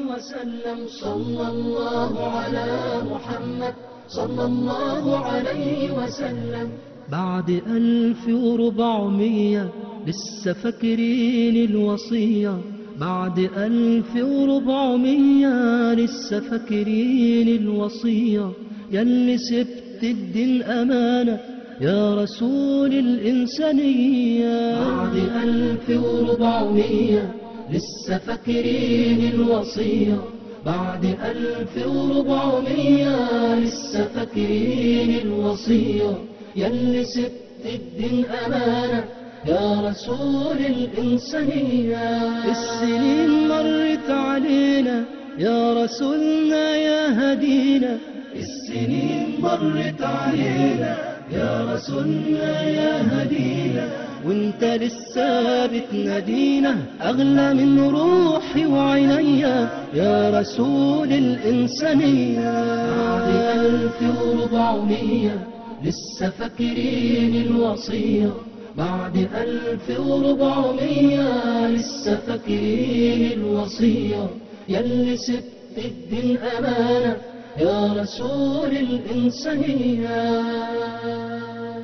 وسلم صلى الله على محمد صلى الله عليه وسلم بعد ألف وربعمية لسه فاكرين الوصية بعد ألف وربعمية لسه فاكرين الوصية ياللي سبت الدين أمانة يا رسول الإنسانية بعد ألف وربعمية لسه فاكرين الوصية بعد ألف وربعمية لسه فاكرين الوصية ياللي سبت الدين أمانة يا رسول الإنسانية السنين مرت علينا يا رسولنا يا هدينا السنين مرت علينا يا رسولنا يا هدينا وانت لسه بتنادينا اغلى من روحي وعينيا يا رسول الانسانيه بعد الف وربعمية لسه فاكرين الوصيه بعد ألف وربعمية لسه فاكرين الوصية ياللي سبت الدين أمانة يا رسول الإنسانية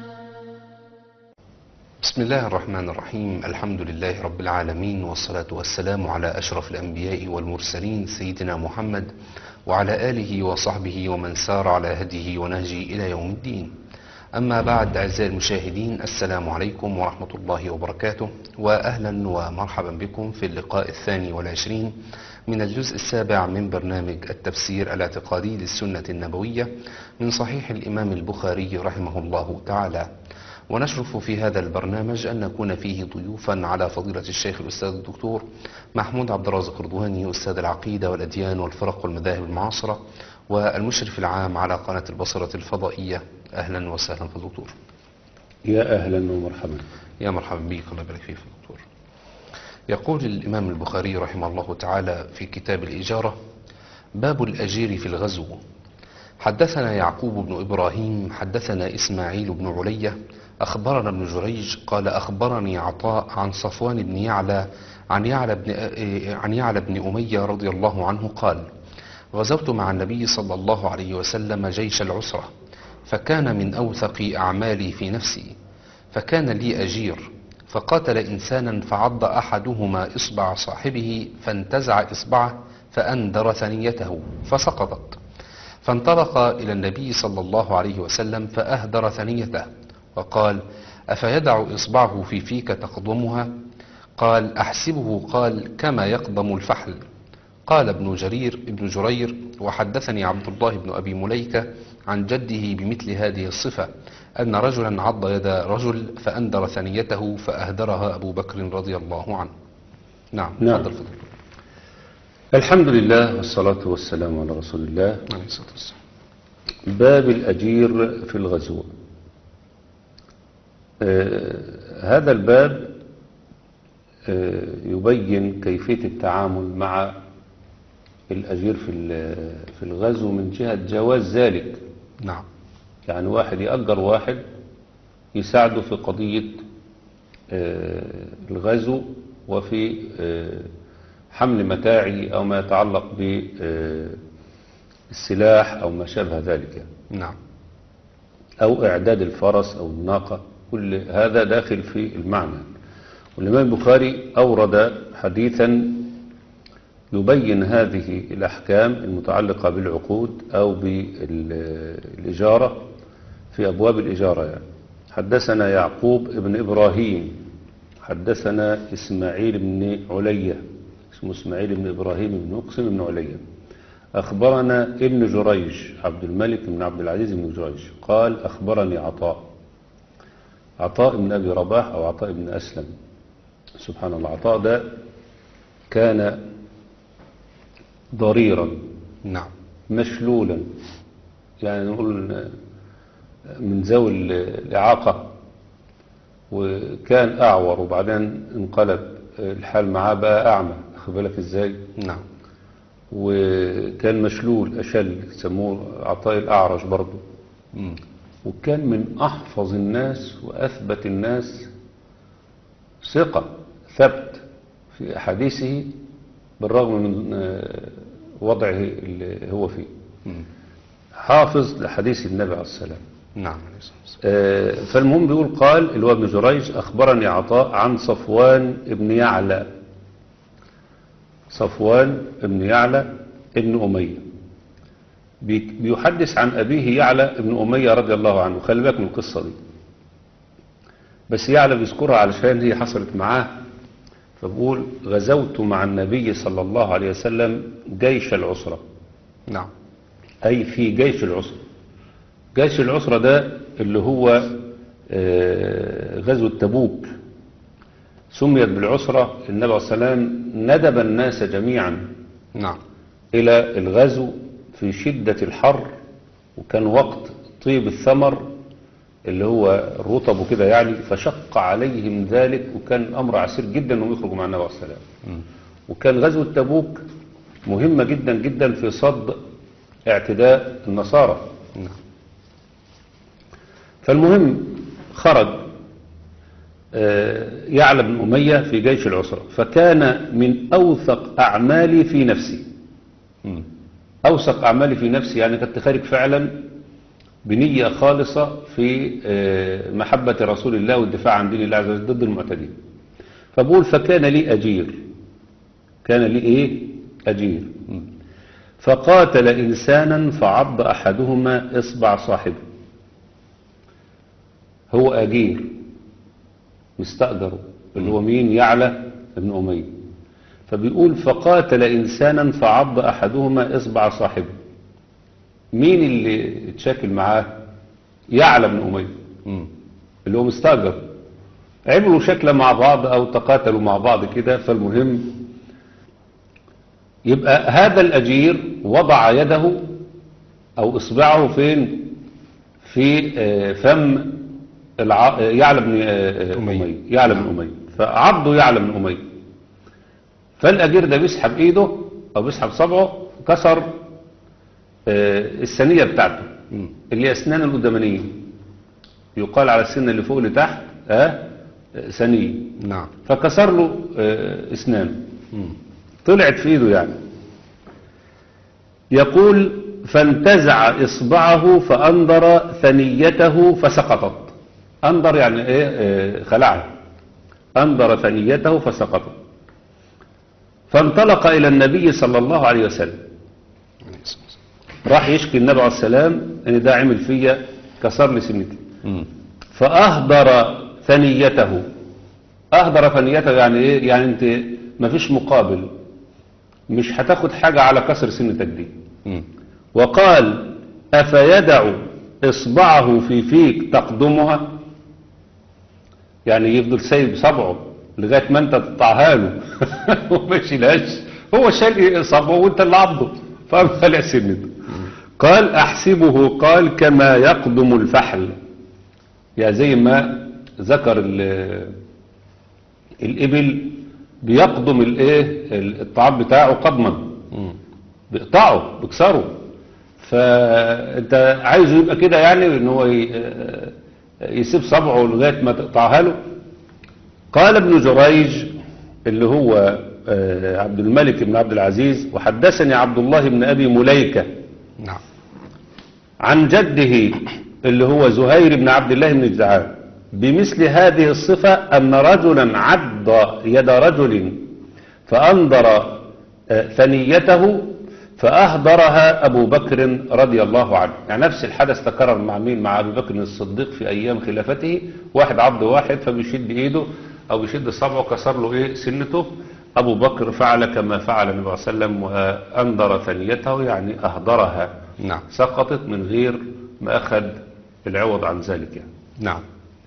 بسم الله الرحمن الرحيم الحمد لله رب العالمين والصلاة والسلام على أشرف الأنبياء والمرسلين سيدنا محمد وعلى آله وصحبه ومن سار على هديه ونهجه إلى يوم الدين أما بعد أعزائي المشاهدين السلام عليكم ورحمة الله وبركاته وأهلا ومرحبا بكم في اللقاء الثاني والعشرين من الجزء السابع من برنامج التفسير الاعتقادي للسنة النبوية من صحيح الإمام البخاري رحمه الله تعالى ونشرف في هذا البرنامج أن نكون فيه ضيوفا على فضيلة الشيخ الأستاذ الدكتور محمود عبد الرازق رضواني أستاذ العقيدة والأديان والفرق والمذاهب المعاصرة والمشرف العام على قناة البصرة الفضائية أهلا وسهلا في الدكتور يا أهلا ومرحبا يا مرحبا بك الله يبارك فيك في الدكتور يقول الإمام البخاري رحمه الله تعالى في كتاب الإجارة باب الأجير في الغزو حدثنا يعقوب بن إبراهيم حدثنا إسماعيل بن علية أخبرنا ابن جريج قال أخبرني عطاء عن صفوان بن يعلى عن يعلى بن, عن يعلى بن أمية رضي الله عنه قال غزوت مع النبي صلى الله عليه وسلم جيش العسرة فكان من أوثق أعمالي في نفسي فكان لي أجير فقاتل إنسانا فعض أحدهما إصبع صاحبه فانتزع إصبعه فأندر ثنيته فسقطت فانطلق إلى النبي صلى الله عليه وسلم فأهدر ثنيته وقال أفيدع إصبعه في فيك تقضمها قال أحسبه قال كما يقضم الفحل قال ابن جرير ابن جرير وحدثني عبد الله بن أبي مليكة عن جده بمثل هذه الصفة أن رجلا عض يد رجل فأندر ثنيته فأهدرها أبو بكر رضي الله عنه نعم نعم. تفضل فضل الحمد لله والصلاة والسلام على رسول الله عليه الصلاة والسلام باب الأجير في الغزو آه هذا الباب آه يبين كيفية التعامل مع الأجير في ال- في الغزو من جهة جواز ذلك نعم يعني واحد يأجر واحد يساعده في قضية آه، الغزو وفي آه، حمل متاعه أو ما يتعلق بالسلاح أو ما شابه ذلك يعني. نعم أو إعداد الفرس أو الناقة كل هذا داخل في المعنى والإمام البخاري أورد حديثا يبين هذه الأحكام المتعلقة بالعقود أو بالإجارة في أبواب الإجارة يعني. حدثنا يعقوب ابن إبراهيم حدثنا إسماعيل بن علية اسمه إسماعيل بن إبراهيم بن مقسم بن علية أخبرنا ابن جريج عبد الملك بن عبد العزيز بن جريج قال أخبرني عطاء عطاء بن أبي رباح أو عطاء بن أسلم سبحان الله عطاء ده كان ضريرا نعم مشلولا يعني نقول من ذوي الإعاقة وكان أعور وبعدين انقلب الحال معاه بقى أعمى خد بالك إزاي نعم وكان مشلول أشل يسموه عطاء الأعرج برضه مم. وكان من أحفظ الناس وأثبت الناس ثقة ثبت في أحاديثه بالرغم من آه، وضعه اللي هو فيه مم. حافظ لحديث النبي عليه السلام نعم عليه الصلاة والسلام. آه، فالمهم بيقول قال اللي هو ابن جريج أخبرني عطاء عن صفوان ابن يعلى صفوان ابن يعلى ابن أمية بي- بيحدث عن أبيه يعلى ابن أمية رضي الله عنه خلي بالك من القصة دي بس يعلى بيذكرها علشان هي حصلت معاه فبقول غزوت مع النبي صلى الله عليه وسلم جيش العسرة نعم أي في جيش العسرة جيش العسرة ده اللي هو آه، غزوة تبوك سميت بالعسرة النبي عليه السلام ندب الناس جميعا نعم إلى الغزو في شدة الحر وكان وقت طيب الثمر اللي هو الرطب وكده يعني فشق عليهم ذلك وكان أمر عسير جدا أنهم يخرجوا مع النبي عليه السلام مم. وكان غزوة تبوك مهمة جدا جدا في صد اعتداء النصارى نعم فالمهم خرج آه، يعلى بن أمية في جيش العسرة فكان من أوثق أعمالي في نفسي مم. أوثق أعمالي في نفسي يعني كنت خارج فعلا بنية خالصة في آه، محبة رسول الله والدفاع عن دين الله عز وجل ضد المعتدين فبقول فكان لي أجير كان لي إيه أجير فقاتل إنسانا فعض أحدهما إصبع صاحبه هو أجير مستأجره اللي هو مين يعلى ابن أمية فبيقول فقاتل إنسانا فعض أحدهما إصبع صاحبه مين اللي اتشاكل معاه يعلى ابن أمية مم. اللي هو مستأجر عملوا شكل مع بعض أو تقاتلوا مع بعض كده فالمهم يبقى هذا الأجير وضع يده أو إصبعه فين في آه، فم الع... يعلى بن آه، آه، أمية. أمية يعلى بن أمية فعضه يعلى بن أمية فالأجير ده بيسحب إيده أو بيسحب صبعه كسر آه، الثانية بتاعته مم. اللي هي أسنان القدامانية يقال على السن اللي فوق اللي تحت ها ثانية نعم فكسر له آه، اسنانه مم. طلعت في ايده يعني يقول فانتزع اصبعه فانظر ثنيته فسقطت انظر يعني ايه آه، خلعها انظر ثنيته فسقطت فانطلق الى النبي صلى الله عليه وسلم عليه الصلاة والسلام. راح يشكي النبي عليه السلام ان ده عمل فيا كسر لي سنتي مم. فأهدر ثنيته أهدر ثنيته يعني إيه؟ يعني أنت مفيش مقابل مش هتاخد حاجة على كسر سنتك دي مم. وقال أفيدع إصبعه في فيك تقدمها يعني يفضل سايب صبعه لغاية ما أنت تقطعها له وما يشيلهاش هو شال صبعه وأنت اللي عضه فطلع سنته قال أحسبه قال كما يقدم الفحل يعني زي ما ذكر ال- الإبل بيقدم الايه الطعام بتاعه قدما مم. بيقطعه بيكسره فانت عايزه يبقى كده يعني ان هو ي- يسيب صبعه لغايه ما تقطعها له قال ابن جريج اللي هو آه، عبد الملك بن عبد العزيز وحدثني عبد الله بن ابي مليكه نعم عن جده اللي هو زهير بن عبد الله بن جدعان بمثل هذه الصفة أن رجلا عض يد رجل فأنظر آه، ثنيته فأهدرها أبو بكر رضي الله عنه يعني نفس الحدث تكرر مع مين مع أبي بكر الصديق في أيام خلافته واحد عض واحد فبيشد إيده أو بيشد صبعه كسر له إيه سنته أبو بكر فعل كما فعل النبي صلى الله عليه وسلم وأنظر ثنيته يعني أهدرها نعم سقطت من غير ما أخذ العوض عن ذلك يعني. نعم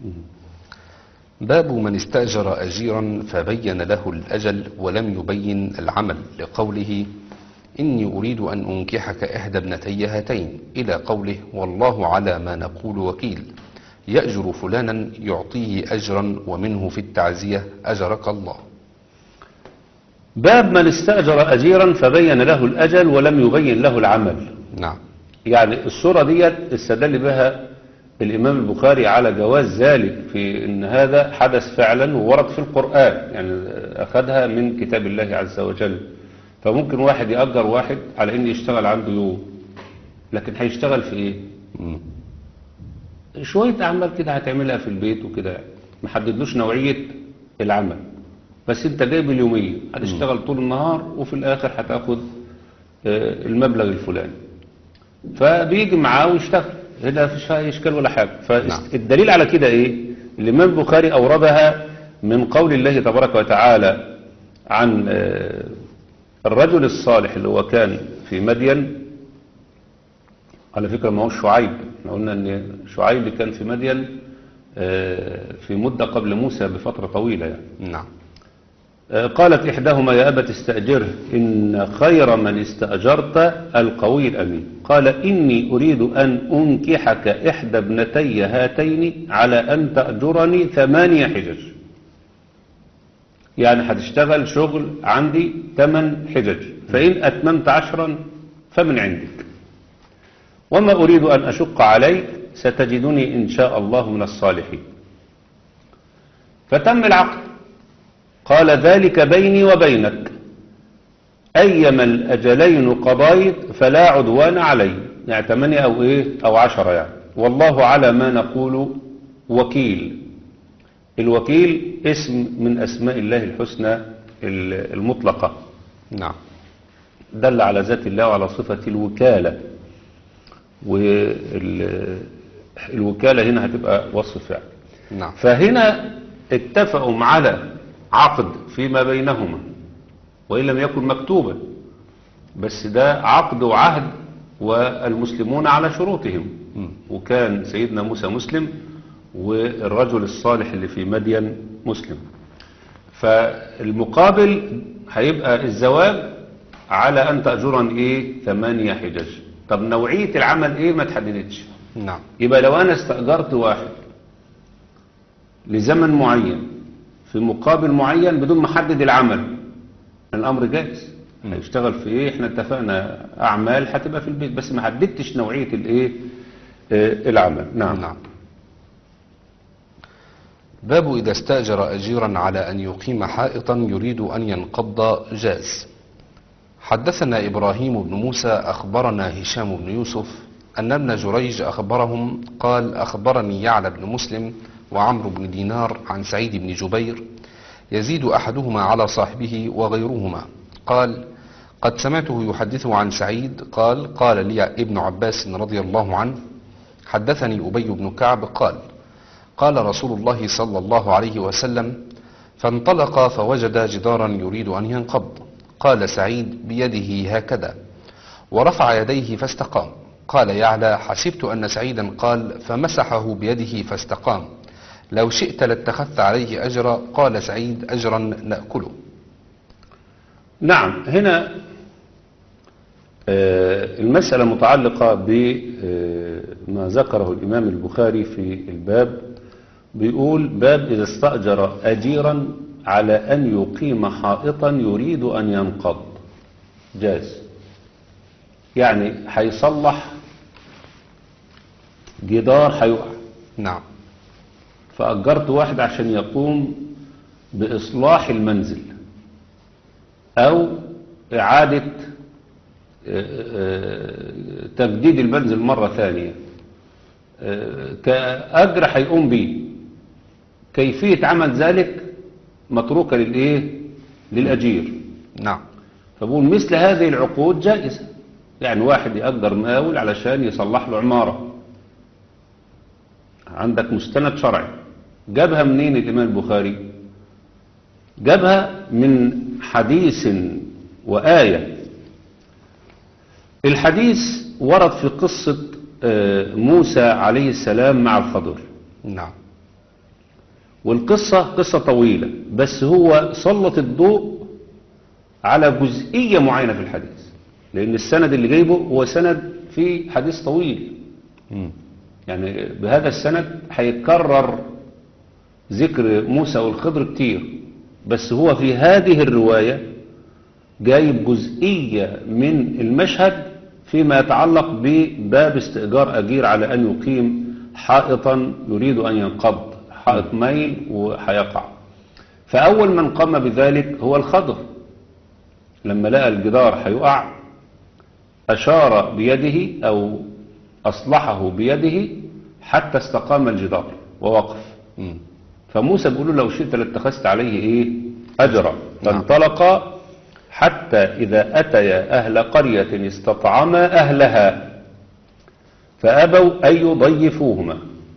باب من استأجر أجيرا فبين له الأجل ولم يبين العمل لقوله إني أريد أن أنكحك إحدى ابنتي هاتين إلى قوله والله على ما نقول وكيل يأجر فلانا يعطيه أجرا ومنه في التعزية أجرك الله باب من استأجر أجيرا فبين له الأجل ولم يبين له العمل نعم يعني الصورة ديت استدل بها الإمام البخاري على جواز ذلك في أن هذا حدث فعلا وورد في القرآن يعني أخذها من كتاب الله عز وجل فممكن واحد يأجر واحد على إن يشتغل عنده يوم لكن هيشتغل في إيه؟ مم. شوية أعمال كده هتعملها في البيت وكده ما حددلوش نوعية العمل بس أنت جايب اليومية هتشتغل طول النهار وفي الآخر هتاخد آه، المبلغ الفلاني فبيجي معاه ويشتغل هنا مفيش فيها أي إشكال ولا حاجة نعم. فالدليل على كده إيه؟ الإمام البخاري أوردها من قول الله تبارك وتعالى عن آه، الرجل الصالح اللي هو كان في مدين على فكرة ما هو شعيب احنا قلنا ان شعيب كان في مدين آه، في مدة قبل موسى بفترة طويلة يعني نعم آه، قالت إحداهما يا أبت استأجره إن خير من استأجرت القوي الأمين قال إني أريد أن أنكحك إحدى ابنتي هاتين على أن تأجرني ثمانية حجج يعني هتشتغل شغل عندي ثمان حجج فإن أتممت عشرا فمن عندك وما أريد أن أشق عليك ستجدني إن شاء الله من الصالحين فتم العقد قال ذلك بيني وبينك أيما الأجلين قضيت فلا عدوان علي يعني ثمانية أو إيه أو عشرة يعني والله على ما نقول وكيل الوكيل اسم من أسماء الله الحسنى ال- المطلقة نعم دل على ذات الله وعلى صفة الوكالة والوكالة هنا هتبقى وصف فعل نعم فهنا اتفقوا على عقد فيما بينهما وإن لم يكن مكتوبا بس ده عقد وعهد والمسلمون على شروطهم مم. وكان سيدنا موسى مسلم والرجل الصالح اللي في مدين مسلم فالمقابل هيبقى الزواج على أن تأجرا إيه ثمانية حجج طب نوعية العمل إيه ما تحددتش نعم يبقى لو أنا استأجرت واحد لزمن معين في مقابل معين بدون ما احدد العمل الأمر جائز هيشتغل في إيه إحنا اتفقنا أعمال هتبقى في البيت بس ما حددتش نوعية الإيه آه، العمل نعم نعم باب إذا استأجر أجيرا على أن يقيم حائطا يريد أن ينقض جاز حدثنا إبراهيم بن موسى أخبرنا هشام بن يوسف أن ابن جريج أخبرهم قال أخبرني يعلى بن مسلم وعمرو بن دينار عن سعيد بن جبير يزيد أحدهما على صاحبه وغيرهما قال قد سمعته يحدث عن سعيد قال قال لي ابن عباس رضي الله عنه حدثني أبي بن كعب قال قال رسول الله صلى الله عليه وسلم فانطلق فوجد جدارا يريد أن ينقض قال سعيد بيده هكذا ورفع يديه فاستقام قال يعلى حسبت أن سعيدا قال فمسحه بيده فاستقام لو شئت لاتخذت عليه أجرا قال سعيد أجرا نأكله نعم هنا آه، المسألة متعلقة بما ذكره الإمام البخاري في الباب بيقول باب إذا استأجر أجيرا على أن يقيم حائطا يريد أن ينقض جاز يعني هيصلح جدار هيقع نعم فأجرت واحد عشان يقوم بإصلاح المنزل أو إعادة آه، آه، تجديد المنزل مرة ثانية آه، كأجر هيقوم به كيفية عمل ذلك متروكة للإيه؟ للأجير نعم فبقول مثل هذه العقود جائزة يعني واحد يأجر مقاول علشان يصلح له عمارة عندك مستند شرعي جابها منين الإمام البخاري جابها من حديث وآية الحديث ورد في قصة آه، موسى عليه السلام مع الخضر نعم والقصة قصة طويلة بس هو سلط الضوء على جزئية معينة في الحديث لأن السند اللي جايبه هو سند في حديث طويل مم. يعني بهذا السند هيتكرر ذكر موسى والخضر كتير بس هو في هذه الرواية جايب جزئية من المشهد فيما يتعلق بباب استئجار أجير على أن يقيم حائطا يريد أن ينقض حائط ميل وهيقع فأول من قام بذلك هو الخضر لما لقى الجدار هيقع أشار بيده أو أصلحه بيده حتى استقام الجدار ووقف مم. فموسى بيقول له لو شئت لاتخذت عليه ايه اجرا نعم. فانطلقا حتى اذا اتيا اهل قريه استطعما اهلها فابوا ان يضيفوهما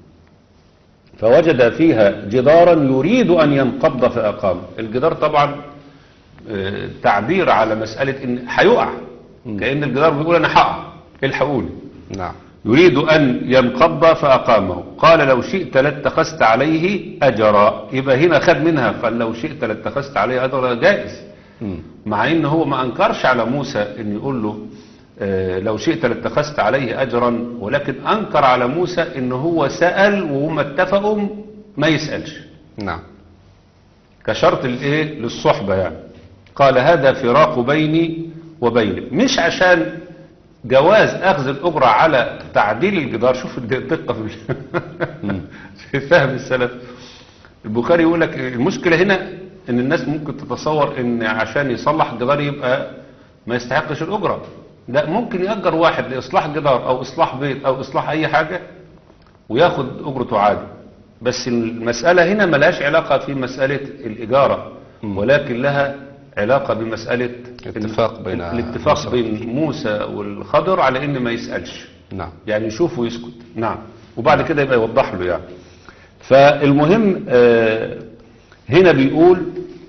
فوجد فيها جدارا يريد ان ينقض فاقام الجدار طبعا آه، تعبير على مساله ان هيقع كان الجدار بيقول انا هقع الحقوني نعم يريد أن ينقض فأقامه قال لو شئت لاتخذت عليه أجرا يبقى هنا خد منها قال لو شئت لاتخذت عليه أجرا جائز مم. مع ان هو ما انكرش على موسى ان يقول له آه، لو شئت لاتخذت عليه اجرا ولكن انكر على موسى ان هو سأل وهم اتفقوا ما يسألش نعم كشرط الايه للصحبة يعني قال هذا فراق بيني وبينك مش عشان جواز اخذ الاجرة على تعديل الجدار شوف الدقة في في فهم السلف البخاري يقول لك المشكلة هنا ان الناس ممكن تتصور ان عشان يصلح الجدار يبقى ما يستحقش الاجرة لا ممكن يأجر واحد لإصلاح جدار أو إصلاح بيت أو إصلاح أي حاجة وياخد أجرته عادي بس المسألة هنا ملهاش علاقة في مسألة الإجارة ولكن لها علاقة بمسألة اتفاق بين الاتفاق موسى بين موسى والخضر على إن ما يسألش نعم يعني يشوف ويسكت نعم وبعد كده يبقى يوضح له يعني فالمهم آه، هنا بيقول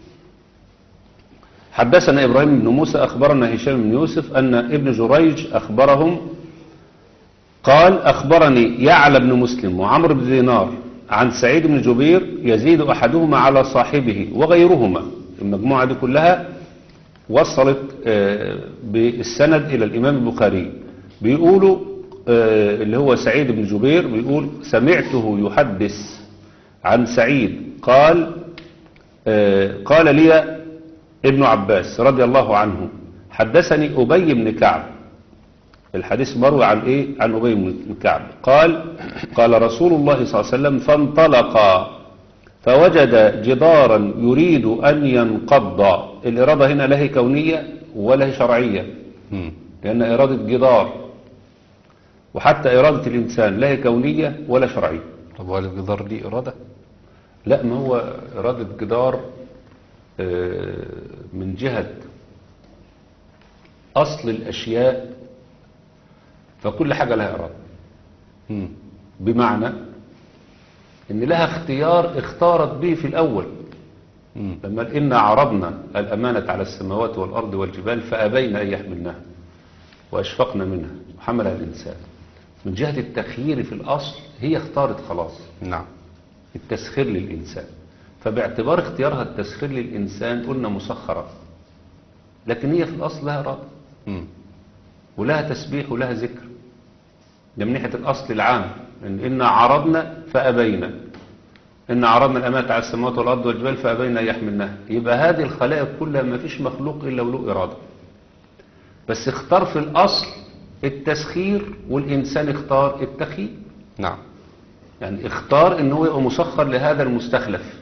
حدثنا إبراهيم بن موسى أخبرنا هشام بن يوسف أن ابن جريج أخبرهم قال أخبرني يعلى بن مسلم وعمرو بن دينار عن سعيد بن جبير يزيد أحدهما على صاحبه وغيرهما المجموعة دي كلها وصلت آه، بالسند إلى الإمام البخاري بيقولوا آه، اللي هو سعيد بن جبير بيقول سمعته يحدث عن سعيد قال آه، قال لي ابن عباس رضي الله عنه حدثني أبي بن كعب الحديث مروي عن ايه عن ابي بن كعب قال قال رسول الله صلى الله عليه وسلم فانطلقا فوجد جدارا يريد ان ينقض الاراده هنا لا هي كونيه ولا هي شرعيه مم. لان اراده جدار وحتى اراده الانسان لا هي كونيه ولا شرعيه طب هو الجدار ليه إرادة؟ لا ما هو اراده جدار آه، من جهه اصل الاشياء فكل حاجه لها اراده مم. بمعنى ان لها اختيار اختارت به في الاول مم. لما قال إنا عرضنا الأمانة على السماوات والأرض والجبال فأبين أن يحملنها وأشفقن منها وحملها الإنسان من جهة التخيير في الأصل هي اختارت خلاص نعم التسخير للإنسان فباعتبار اختيارها التسخير للإنسان قلنا مسخرة لكن هي في الأصل لها إرادة مم. ولها تسبيح ولها ذكر ده من ناحية الأصل العام إن إنا عرضنا فأبينا إن عرضنا الأمانة على السماوات والأرض والجبال فأبينا أن يحملنها يبقى هذه الخلائق كلها ما فيش مخلوق إلا وله إرادة بس اختار في الأصل التسخير والإنسان اختار التخيير نعم يعني اختار ان هو يبقى مسخر لهذا المستخلف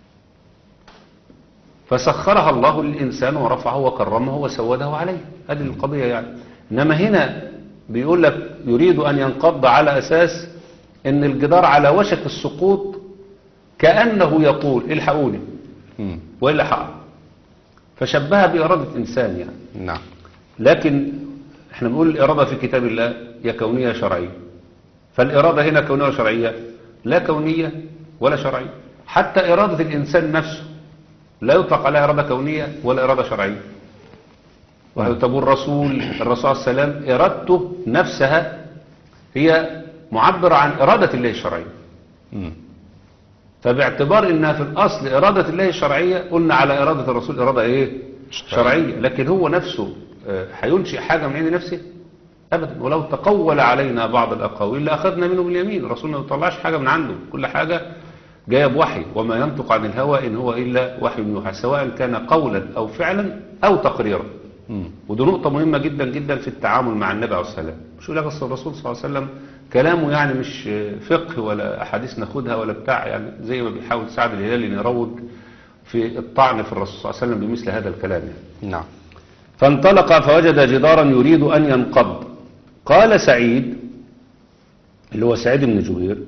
فسخرها الله للإنسان ورفعه وكرمه وسوده عليه هذه القضية يعني إنما هنا بيقول لك يريد أن ينقض على أساس أن الجدار على وشك السقوط كأنه يقول الحقوني مم. وإلا حق فشبهها بإرادة إنسان يعني نعم لكن احنا بنقول الإرادة في كتاب الله يا كونية يا شرعية فالإرادة هنا كونية وشرعية لا كونية ولا شرعية حتى إرادة الإنسان نفسه لا يطلق عليها إرادة كونية ولا إرادة شرعية وتقول الرسول الرسول عليه السلام إرادته نفسها هي معبرة عن إرادة الله الشرعية مم. فباعتبار انها في الاصل اراده الله الشرعيه قلنا على اراده الرسول اراده ايه شرعيه لكن هو نفسه آه، هينشئ حاجه من عند نفسه ابدا ولو تقول علينا بعض الاقاويل لاخذنا منه باليمين الرسول ما بيطلعش حاجه من عنده كل حاجه جايه بوحي وما ينطق عن الهوى ان هو الا وحي يوحى سواء كان قولا او فعلا او تقريرا مم. ودي نقطة مهمة جدا جدا في التعامل مع النبي عليه السلام مش يقول لك أصل الرسول صلى الله عليه وسلم كلامه يعني مش فقه ولا أحاديث ناخدها ولا بتاع يعني زي ما بيحاول سعد الهلالي إن يروج في الطعن في الرسول صلى الله عليه وسلم بمثل هذا الكلام يعني. نعم فانطلق فوجد جدارا يريد أن ينقض قال سعيد اللي هو سعيد بن جبير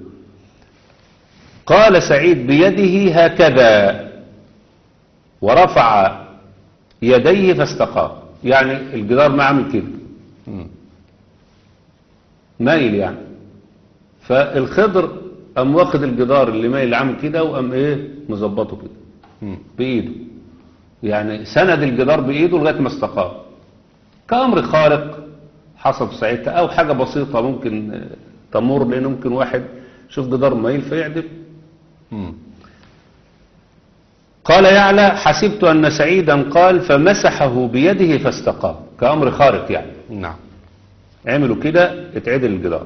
قال سعيد بيده هكذا ورفع يديه فاستقام يعني الجدار ما عمل كده مم. مايل يعني فالخضر قام واخد الجدار اللي مايل عامل كده وقام ايه مظبطه كده مم. بايده يعني سند الجدار بايده لغايه ما استقام كامر خارق حصل ساعتها او حاجه بسيطه ممكن آه، تمر لان ممكن واحد يشوف جدار مايل فيعدل مم. قال يعلى حسبت ان سعيدا قال فمسحه بيده فاستقام كامر خارق يعني نعم عملوا كده اتعدل الجدار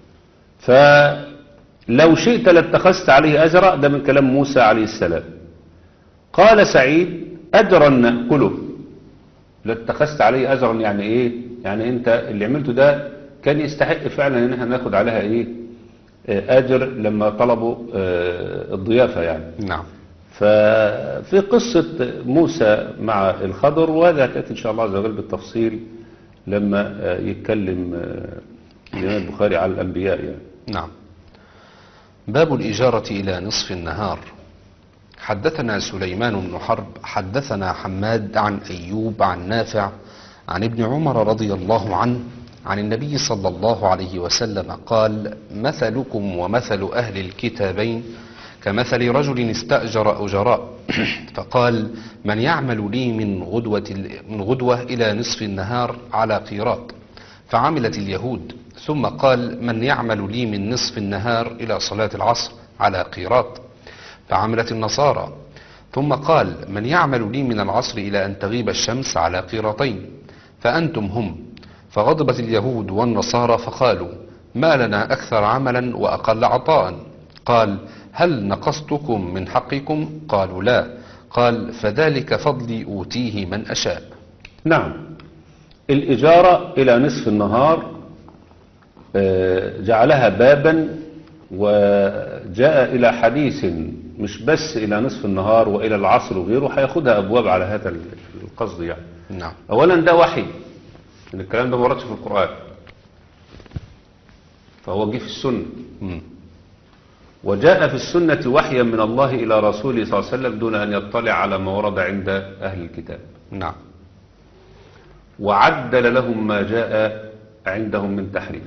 فلو شئت لاتخذت عليه أجرا ده من كلام موسى عليه السلام قال سعيد أجرا نأكله لاتخذت عليه أجرا يعني إيه يعني أنت اللي عملته ده كان يستحق فعلا ان احنا ناخد عليها ايه آه، اجر لما طلبوا آه، الضيافة يعني نعم ففي قصة موسى مع الخضر وهذا هتأتي إن شاء الله عز وجل بالتفصيل لما آه، يتكلم آه، الإمام البخاري على الأنبياء يعني نعم باب الإجارة إلى نصف النهار حدثنا سليمان بن حرب حدثنا حماد عن أيوب عن نافع عن ابن عمر رضي الله عنه عن النبي صلى الله عليه وسلم قال مثلكم ومثل أهل الكتابين كمثل رجل استأجر أجراء فقال من يعمل لي من غدوة, من غدوة إلى نصف النهار على قيراط فعملت اليهود ثم قال من يعمل لي من نصف النهار إلى صلاة العصر على قيراط فعملت النصارى ثم قال من يعمل لي من العصر إلى أن تغيب الشمس على قيراطين فأنتم هم فغضبت اليهود والنصارى فقالوا ما لنا أكثر عملا وأقل عطاء قال هل نقصتكم من حقكم قالوا لا قال فذلك فضلي أوتيه من أشاء نعم الإجارة إلى نصف النهار آه، جعلها بابا وجاء إلى حديث مش بس إلى نصف النهار وإلى العصر وغيره هياخدها أبواب على هذا القصد يعني نعم أولا ده وحي إن الكلام ده ما وردش في القرآن فهو جه في السنة مم. وجاء في السنة وحيا من الله إلى رسوله صلى الله عليه وسلم دون أن يطلع على ما ورد عند أهل الكتاب نعم وعدل لهم ما جاء عندهم من تحريف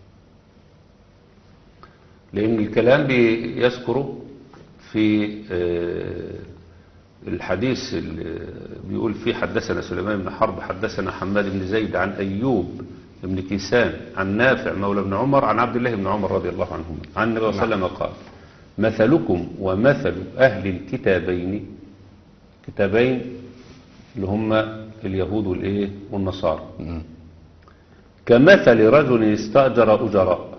لأن الكلام بيذكره في آه، الحديث اللي بيقول فيه حدثنا سليمان بن حرب حدثنا حماد بن زيد عن أيوب بن كيسان عن نافع مولى بن عمر عن عبد الله بن عمر رضي الله عنهما عن النبي صلى الله عليه وسلم قال مثلكم ومثل أهل الكتابين كتابين اللي هم اليهود والإيه والنصارى مم. كمثل رجل استأجر أجراء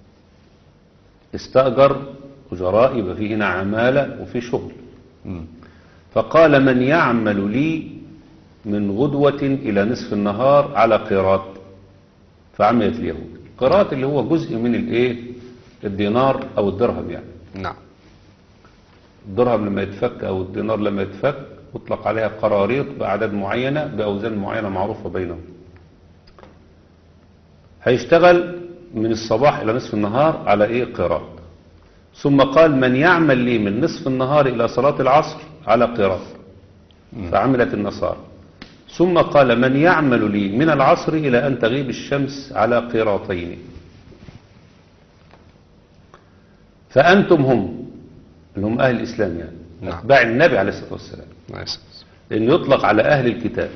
استأجر أجراء يبقى فيه هنا عمالة وفي شغل مم. فقال من يعمل لي من غدوة إلى نصف النهار على قيراط فعملت اليهود قيراط اللي هو جزء من الايه الدينار أو الدرهم يعني نعم الدرهم لما يتفك أو الدينار لما يتفك يطلق عليها قراريط بأعداد معينة بأوزان معينة معروفة بينهم هيشتغل من الصباح إلى نصف النهار على إيه قراط ثم قال من يعمل لي من نصف النهار إلى صلاة العصر على قراط فعملت النصارى ثم قال من يعمل لي من العصر إلى أن تغيب الشمس على قراطين فأنتم هم اللي هم أهل الإسلام يعني نعم. أتباع النبي عليه الصلاة والسلام نايس. لأن يطلق على أهل الكتاب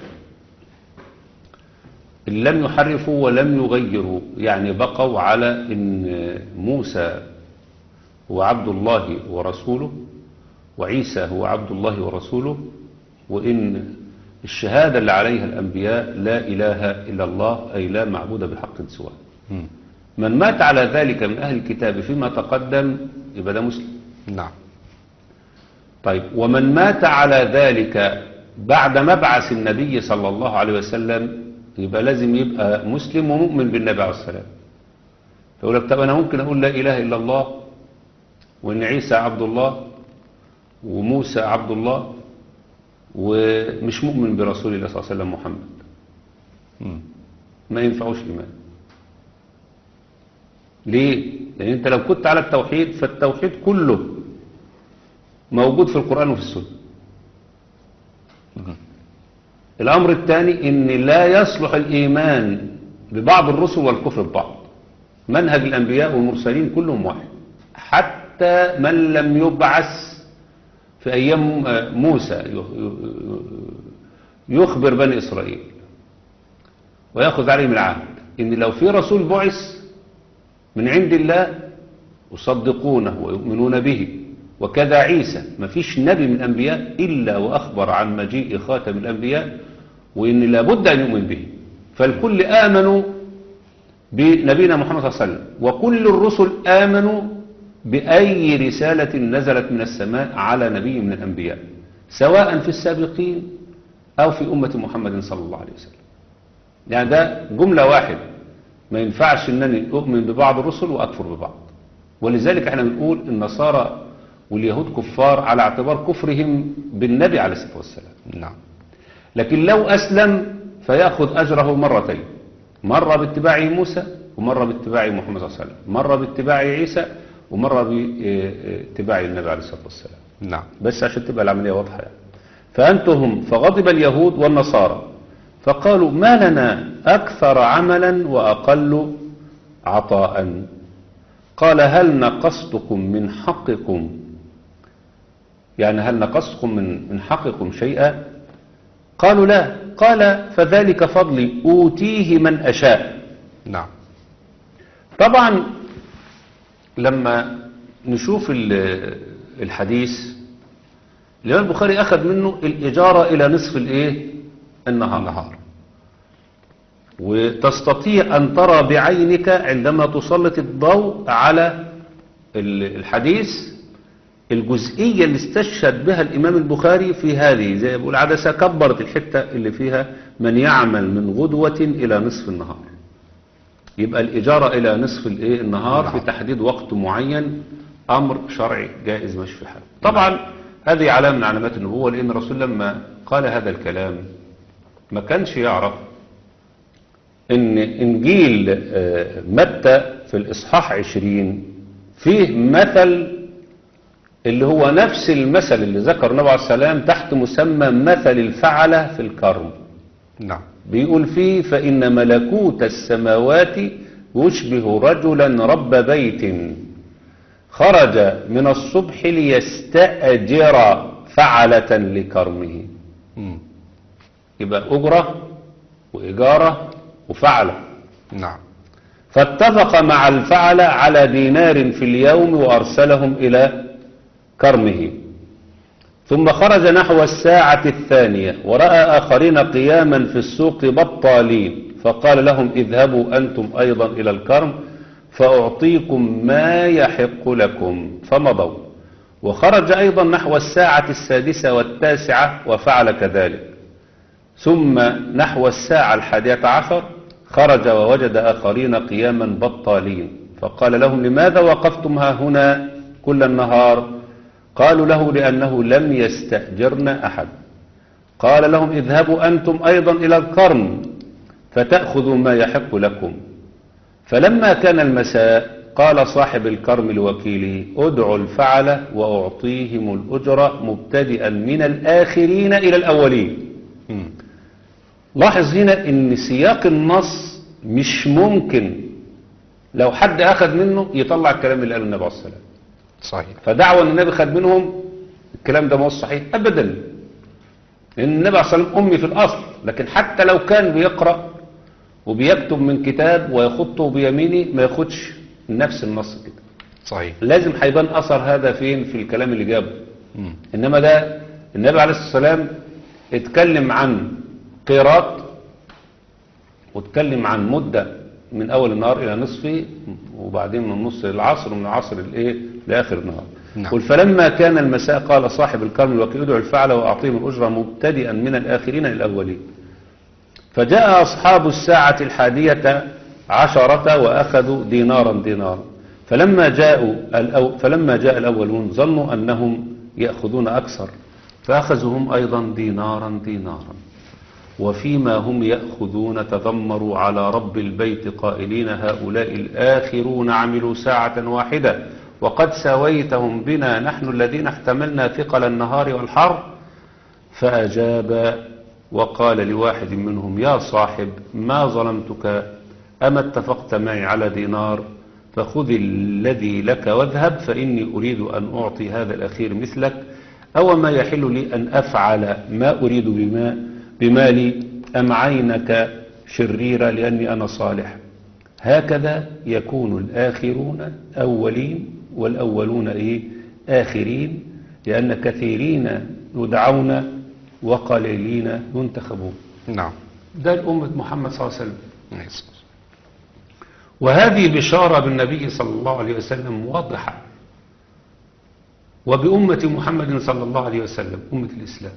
إن لم يحرفوا ولم يغيروا يعني بقوا على إن موسى هو عبد الله ورسوله وعيسى هو عبد الله ورسوله وإن الشهادة اللي عليها الأنبياء لا إله إلا الله أي لا معبود بحق سواه مم. من مات على ذلك من أهل الكتاب فيما تقدم يبقى ده مسلم نعم طيب ومن مات على ذلك بعد مبعث النبي صلى الله عليه وسلم يبقى لازم يبقى مسلم ومؤمن بالنبي عليه السلام فيقول لك طب أنا ممكن أقول لا إله إلا الله وإن عيسى عبد الله وموسى عبد الله ومش مؤمن برسول الله صلى الله عليه وسلم محمد مم. ما ينفعوش إيمان ليه؟ لأن أنت لو كنت على التوحيد فالتوحيد كله موجود في القرآن وفي السنة الأمر الثاني أن لا يصلح الإيمان ببعض الرسل والكفر ببعض منهج الأنبياء والمرسلين كلهم واحد حتى من لم يبعث في أيام آه، موسى ي- ي- يخبر بني إسرائيل ويأخذ عليهم العهد إن لو في رسول بعث من عند الله يصدقونه ويؤمنون به وكذا عيسى ما فيش نبي من الأنبياء إلا وأخبر عن مجيء خاتم الأنبياء وإن لابد أن يؤمن به فالكل آمنوا بنبينا محمد صلى الله عليه وسلم وكل الرسل آمنوا بأي رسالة نزلت من السماء على نبي من الأنبياء سواء في السابقين أو في أمة محمد صلى الله عليه وسلم يعني ده جملة واحدة ما ينفعش أنني أؤمن ببعض الرسل وأكفر ببعض ولذلك احنا بنقول النصارى واليهود كفار على اعتبار كفرهم بالنبي عليه الصلاة والسلام نعم لكن لو أسلم فيأخذ أجره مرتين مرة باتباع موسى ومرة باتباع محمد صلى الله عليه وسلم مرة باتباع عيسى ومرة باتباع النبي عليه الصلاة والسلام نعم بس عشان تبقى العملية واضحة يعني. فأنتهم فغضب اليهود والنصارى فقالوا ما لنا أكثر عملا وأقل عطاء قال هل نقصتكم من حقكم يعني هل نقصتكم من من حقكم شيئا قالوا لا قال فذلك فضلي أوتيه من أشاء نعم طبعا لما نشوف ال- الحديث الإمام البخاري أخذ منه الإجارة إلى نصف الإيه النهار, النهار وتستطيع أن ترى بعينك عندما تسلط الضوء على ال- الحديث الجزئية اللي استشهد بها الإمام البخاري في هذه زي ما بيقول عدسة كبرت الحتة اللي فيها من يعمل من غدوة إلى نصف النهار يبقى الإجارة إلى نصف الإيه النهار في تحديد وقت معين أمر شرعي جائز مش في حال طبعا هذه علامة من علامات النبوة لأن الرسول لما قال هذا الكلام ما كانش يعرف ان انجيل آه، متى في الاصحاح 20 فيه مثل اللي هو نفس المثل اللي ذكر النبي عليه السلام تحت مسمى مثل الفعلة في الكرم نعم بيقول فيه فإن ملكوت السماوات يشبه رجلا رب بيت خرج من الصبح ليستأجر فعلة لكرمه مم. يبقى أجرة وإجارة وفعلة نعم فاتفق مع الفعل على دينار في اليوم وأرسلهم إلى كرمه ثم خرج نحو الساعة الثانية ورأى آخرين قياما في السوق بطالين فقال لهم اذهبوا أنتم أيضا إلى الكرم فأعطيكم ما يحق لكم فمضوا وخرج أيضا نحو الساعة السادسة والتاسعة وفعل كذلك ثم نحو الساعة الحادية عشر خرج ووجد آخرين قياما بطالين فقال لهم لماذا وقفتم ها هنا كل النهار قالوا له لأنه لم يستأجرنا أحد قال لهم اذهبوا أنتم أيضا إلى القرن فتأخذوا ما يحق لكم فلما كان المساء قال صاحب الكرم لوكيله ادعوا الفعل وأعطيهم الأجرة مبتدئا من الآخرين إلى الأولين مم. لاحظ هنا ان سياق النص مش ممكن لو حد اخذ منه يطلع الكلام اللي قاله النبي عليه الصلاه والسلام صحيح فدعوى ان النبي خد منهم الكلام ده ما هو صحيح ابدا لان النبي عليه الصلاه والسلام امي في الاصل لكن حتى لو كان بيقرا وبيكتب من كتاب ويخطه بيمينه ما ياخدش نفس النص كده صحيح لازم هيبان اثر هذا فين في الكلام اللي جابه مم. إنما ده النبي عليه الصلاة والسلام اتكلم عن قيراط واتكلم عن مدة من أول النهار إلى نصفه وبعدين من نص العصر ومن العصر الإيه لآخر النهار نعم. قل فلما كان المساء قال صاحب الكرم الوكيل ادعوا الفعل وأعطيهم الأجرة مبتدئا من الآخرين إلى الأولين فجاء أصحاب الساعة الحادية عشرة وأخذوا دينارا دينارا فلما جاءوا الأو فلما جاء الأولون ظنوا أنهم يأخذون أكثر فأخذوا هم أيضا دينارا دينارا وفيما هم يأخذون تذمروا على رب البيت قائلين هؤلاء الآخرون عملوا ساعة واحدة وقد سويتهم بنا نحن الذين احتملنا ثقل النهار والحر فأجاب وقال لواحد منهم يا صاحب ما ظلمتك أما اتفقت معي على دينار فخذ الذي لك واذهب فإني أريد أن أعطي هذا الأخير مثلك أو ما يحل لي أن أفعل ما أريد بما بمالي أم عينك شريرة لأني أنا صالح هكذا يكون الآخرون أولين والأولون إيه آخرين لأن كثيرين يدعون وقليلين ينتخبون نعم ده الأمة محمد صلى الله عليه وسلم نعم. وهذه بشارة بالنبي صلى الله عليه وسلم واضحة وبأمة محمد صلى الله عليه وسلم أمة الإسلام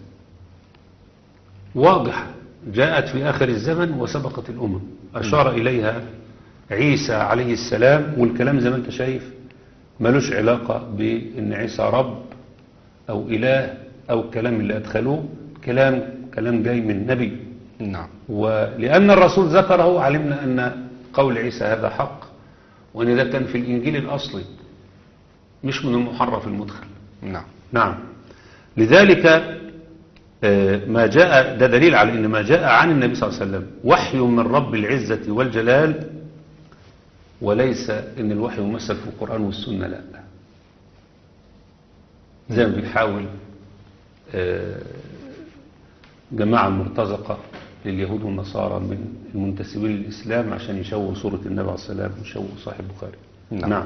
واضحة جاءت في آخر الزمن وسبقت الأمم أشار إليها عيسى عليه السلام والكلام زي ما أنت شايف ملوش علاقة بأن عيسى رب أو إله أو الكلام اللي أدخلوه كلام كلام جاي من نبي نعم ولأن الرسول ذكره علمنا أن قول عيسى هذا حق وأن ده كان في الإنجيل الأصلي مش من المحرف المدخل نعم نعم لذلك آه، ما جاء ده دليل على أن ما جاء عن النبي صلى الله عليه وسلم وحي من رب العزة والجلال وليس أن الوحي ممثل في القرآن والسنة لا زي ما بيحاول آه، جماعة مرتزقة لليهود والنصارى من المنتسبين للإسلام عشان يشوهوا صورة النبي عليه الصلاة والسلام ويشوهوا صاحب البخاري نعم. نعم.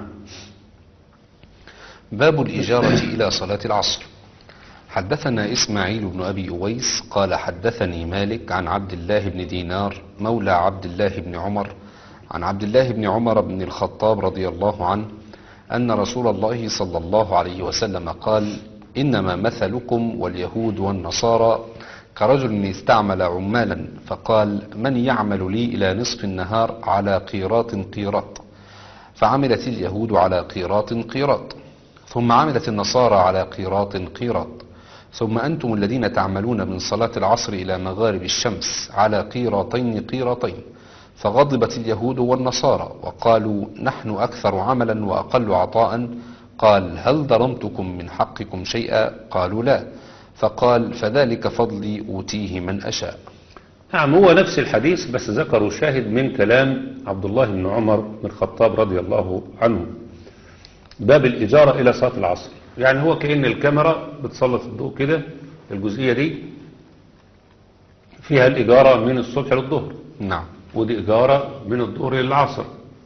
باب الإجارة إلى صلاة العصر حدثنا إسماعيل بن أبي أويس قال حدثني مالك عن عبد الله بن دينار مولى عبد الله بن عمر عن عبد الله بن عمر بن الخطاب رضي الله عنه أن رسول الله صلى الله عليه وسلم قال إنما مثلكم واليهود والنصارى كرجل استعمل عمالا فقال من يعمل لي إلى نصف النهار على قيراط قيراط فعملت اليهود على قيراط قيراط ثم عملت النصارى على قيراط قيراط ثم أنتم الذين تعملون من صلاة العصر إلى مغارب الشمس على قيراطين قيراطين فغضبت اليهود والنصارى وقالوا نحن أكثر عملا وأقل عطاء قال هل ظلمتكم من حقكم شيئا قالوا لا فقال فذلك فضلي أوتيه من أشاء نعم هو نفس الحديث بس ذكروا شاهد من كلام عبد الله بن عمر بن الخطاب رضي الله عنه باب الإجارة إلى صلاة العصر يعني هو كأن الكاميرا بتسلط الضوء كده الجزئية دي فيها الإجارة من الصبح للظهر نعم ودي إجارة من الظهر للعصر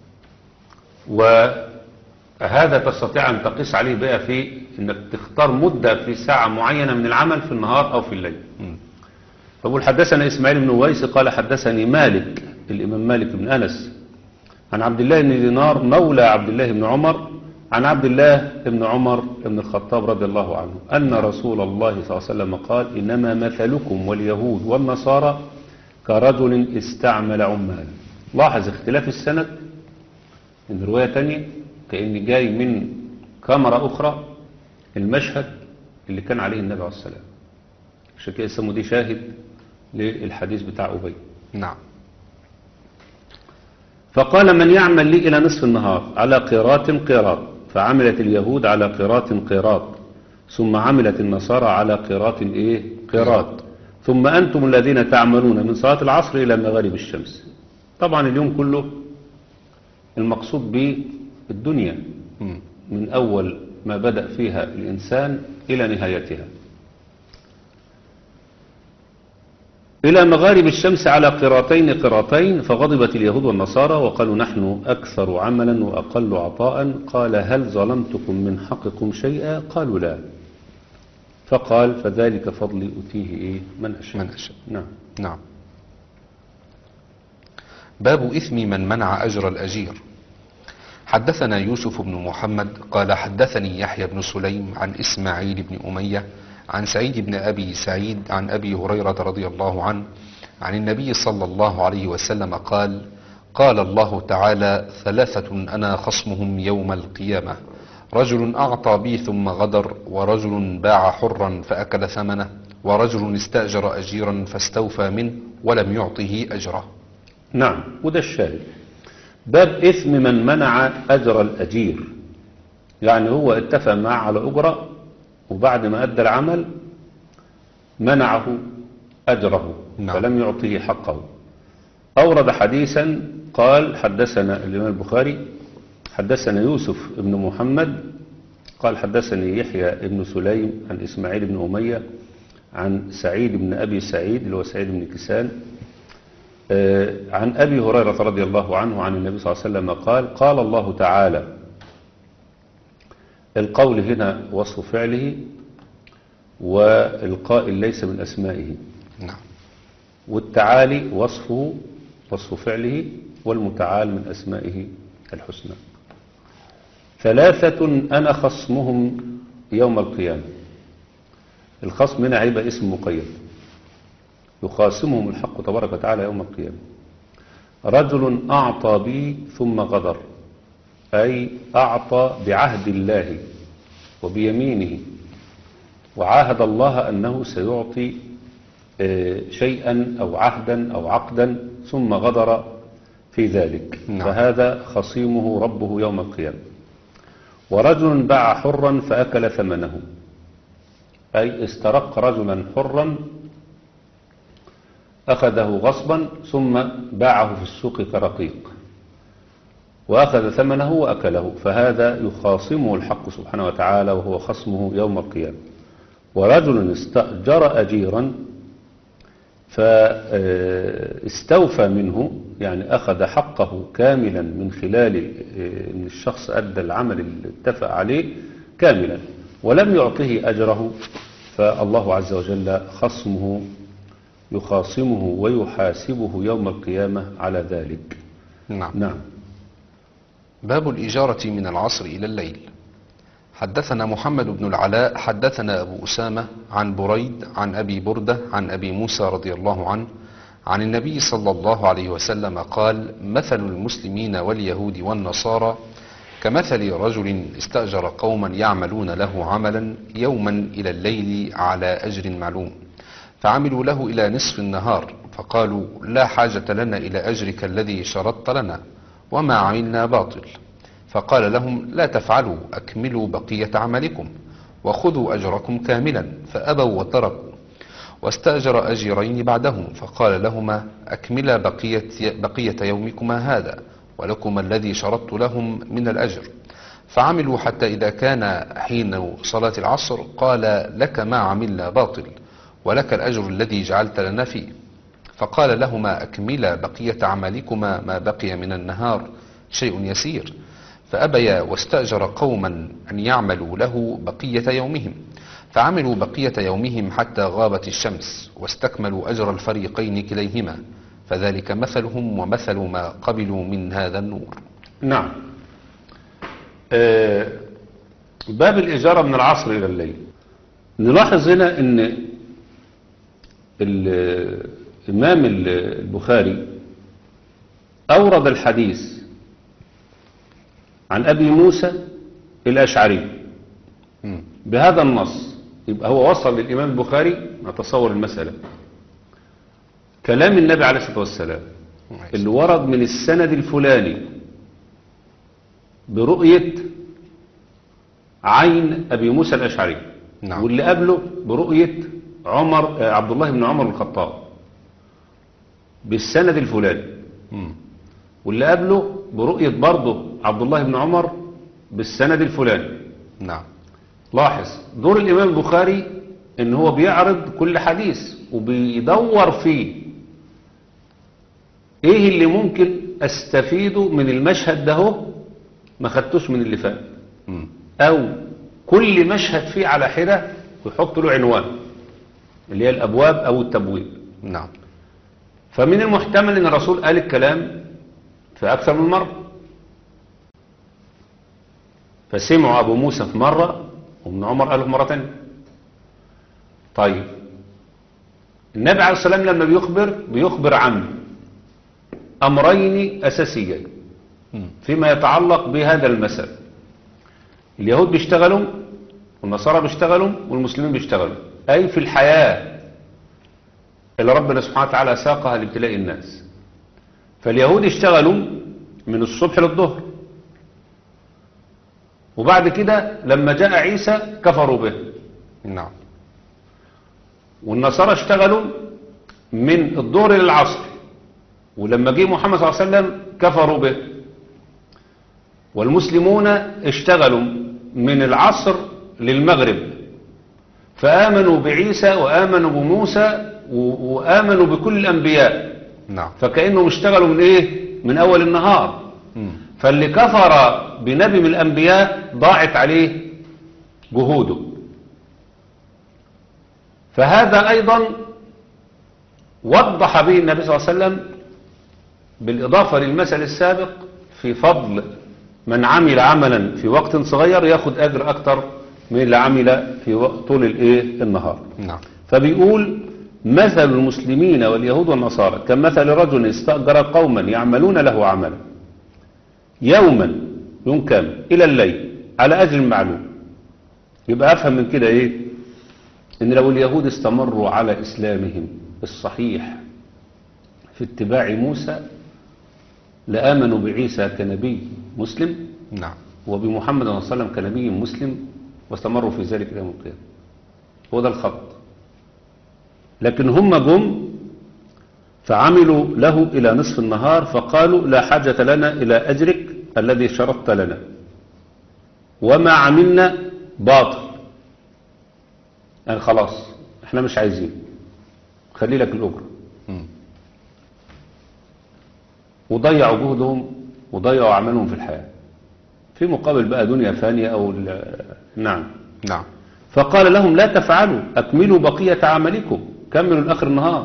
وهذا تستطيع أن تقيس عليه بقى في أنك تختار مدة في ساعة معينة من العمل في النهار أو في الليل مم. فبقول حدثنا إسماعيل بن ويس قال حدثني مالك الإمام مالك بن أنس عن عبد الله بن دينار مولى عبد الله بن عمر عن عبد الله بن عمر بن الخطاب رضي الله عنه أن رسول الله صلى الله عليه وسلم قال إنما مثلكم واليهود والنصارى كرجل استعمل عمال لاحظ اختلاف السند من رواية تانية كأن جاي من كاميرا أخرى المشهد اللي كان عليه النبي عليه السلام عشان كده يسموا دي شاهد للحديث بتاع أبي نعم فقال من يعمل لي إلى نصف النهار على قيراط قيراط فعملت اليهود على قيراط قيراط ثم عملت النصارى على قيراط إيه قيراط ثم أنتم الذين تعملون من صلاة العصر إلى مغارب الشمس طبعا اليوم كله المقصود به الدنيا مم. من أول ما بدأ فيها الإنسان إلى نهايتها إلى مغارب الشمس على قراطين قراطين فغضبت اليهود والنصارى وقالوا نحن أكثر عملا وأقل عطاء قال هل ظلمتكم من حقكم شيئا قالوا لا فقال فذلك فضلي أتيه إيه من أشاء من أشاء. نعم نعم باب إثم من منع أجر الأجير حدثنا يوسف بن محمد قال حدثني يحيى بن سليم عن إسماعيل بن أمية عن سعيد بن أبي سعيد عن أبي هريرة رضي الله عنه عن النبي صلى الله عليه وسلم قال قال الله تعالى ثلاثة أنا خصمهم يوم القيامة رجل أعطى بي ثم غدر ورجل باع حرا فأكل ثمنه ورجل استأجر أجيرا فاستوفى منه ولم يعطه أجره نعم وده الشاهد باب إثم من منع أجر الأجير يعني هو اتفق معه على أجرة وبعد ما أدى العمل منعه أجره نعم. فلم يعطيه حقه أورد حديثا قال حدثنا الإمام البخاري حدثنا يوسف بن محمد قال حدثني يحيى بن سليم عن إسماعيل بن أمية عن سعيد بن أبي سعيد اللي هو سعيد بن كسان آه، عن أبي هريرة رضي الله عنه عن النبي صلى الله عليه وسلم قال قال الله تعالى القول هنا وصف فعله والقائل ليس من أسمائه نعم والتعالي وصفه وصف فعله والمتعال من أسمائه الحسنى ثلاثة أنا خصمهم يوم القيامة الخصم هنا هيبقى اسم مقيد يخاصمهم الحق تبارك وتعالى يوم القيامة رجل أعطى بي ثم غدر أي أعطى بعهد الله وبيمينه وعاهد الله أنه سيعطي آه، شيئا أو عهدا أو عقدا ثم غدر في ذلك نعم. فهذا خصيمه ربه يوم القيامة ورجل باع حرا فأكل ثمنه أي استرق رجلا حرا أخذه غصبا ثم باعه في السوق كرقيق وأخذ ثمنه وأكله فهذا يخاصمه الحق سبحانه وتعالى وهو خصمه يوم القيامة ورجل استأجر أجيرا فاستوفى منه يعني أخذ حقه كاملا من خلال آه، أن الشخص أدى العمل اللي اتفق عليه كاملا ولم يعطه أجره فالله عز وجل خصمه يخاصمه ويحاسبه يوم القيامة على ذلك نعم نعم باب الإجارة من العصر إلى الليل حدثنا محمد بن العلاء حدثنا أبو أسامة عن بريد عن أبي بردة عن أبي موسى رضي الله عنه عن النبي صلى الله عليه وسلم قال مثل المسلمين واليهود والنصارى كمثل رجل استأجر قوما يعملون له عملا يوما إلى الليل على أجر معلوم فعملوا له إلى نصف النهار فقالوا لا حاجة لنا إلى أجرك الذي شرطت لنا وما عملنا باطل فقال لهم لا تفعلوا أكملوا بقية عملكم وخذوا أجركم كاملا فأبوا وتركوا واستأجر أجيرين بعدهم فقال لهما أكملا بقية, بقية يومكما هذا ولكما الذي شرطت لهم من الأجر فعملوا حتى إذا كان حين صلاة العصر قال لك ما عملنا باطل ولك الأجر الذي جعلت لنا فيه فقال لهما أكملا بقية عملكما ما بقي من النهار شيء يسير فأبيا واستأجر قوما أن يعملوا له بقية يومهم فعملوا بقية يومهم حتى غابت الشمس واستكملوا أجر الفريقين كليهما فذلك مثلهم ومثل ما قبلوا من هذا النور نعم آه، باب الإجارة من العصر إلى الليل نلاحظ هنا أن الإمام البخاري أورد الحديث عن أبي موسى الأشعري مم. بهذا النص يبقى هو وصل للإمام البخاري نتصور المسألة كلام النبي عليه الصلاة والسلام اللي ورد من السند الفلاني برؤية عين أبي موسى الأشعري نعم. واللي قبله برؤية عمر آه، عبد الله بن عمر الخطاب بالسند الفلاني مم. واللي قبله برؤية برضه عبد الله بن عمر بالسند الفلاني نعم لاحظ دور الإمام البخاري ان هو بيعرض كل حديث وبيدور فيه ايه اللي ممكن استفيده من المشهد ده هو ما خدتوش من اللي فات مم. او كل مشهد فيه على حدة ويحط له عنوان اللي هي الابواب او التبويب نعم فمن المحتمل ان الرسول قال الكلام في اكثر من مرة فسمعوا ابو موسى في مرة وابن عمر قاله في مرة تانية طيب النبي عليه الصلاة والسلام لما بيخبر بيخبر عن امرين اساسيين مم. فيما يتعلق بهذا المثل اليهود بيشتغلوا والنصارى بيشتغلوا والمسلمين بيشتغلوا أي في الحياة اللي ربنا سبحانه وتعالى ساقها لابتلاء الناس فاليهود اشتغلوا من الصبح للظهر وبعد كده لما جاء عيسى كفروا به نعم والنصارى اشتغلوا من الظهر للعصر ولما جه محمد صلى الله عليه وسلم كفروا به والمسلمون اشتغلوا من العصر للمغرب فآمنوا بعيسى وآمنوا بموسى و- وآمنوا بكل الأنبياء نعم فكأنهم اشتغلوا من ايه من أول النهار مم. فاللي كفر بنبي من الأنبياء ضاعت عليه جهوده فهذا أيضا وضح به النبي صلى الله عليه وسلم بالإضافة للمثل السابق في فضل من عمل عملا في وقت صغير ياخد أجر أكتر من اللي عمل في وقت طول الإيه النهار نعم فبيقول مثل المسلمين واليهود والنصارى كمثل رجل استأجر قوما يعملون له عملا يوما يوم كامل إلى الليل على أجر معلوم يبقى أفهم من كده إيه إن لو اليهود استمروا على إسلامهم الصحيح في اتباع موسى لآمنوا بعيسى كنبي مسلم نعم وبمحمد صلى الله عليه وسلم كنبي مسلم واستمروا في ذلك إلى يوم القيامة هو ده الخط لكن هم جم فعملوا له إلى نصف النهار فقالوا لا حاجة لنا إلى أجرك الذي شرطت لنا وما عملنا باطل يعني خلاص احنا مش عايزين خلي لك الأجر مم. وضيعوا جهدهم وضيعوا عملهم في الحياة في مقابل بقى دنيا فانية أو ال- نعم نعم فقال لهم لا تفعلوا أكملوا بقية عملكم كملوا لآخر النهار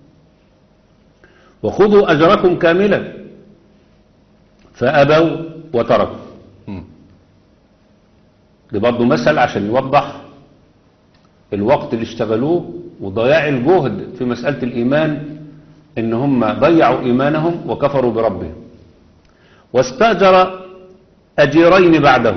وخذوا أجركم كاملا فأبوا وتركوا مم. ده برضه مثل عشان يوضح الوقت اللي اشتغلوه وضياع الجهد في مسألة الإيمان إن هم ضيعوا إيمانهم وكفروا بربهم واستأجر أجيرين بعده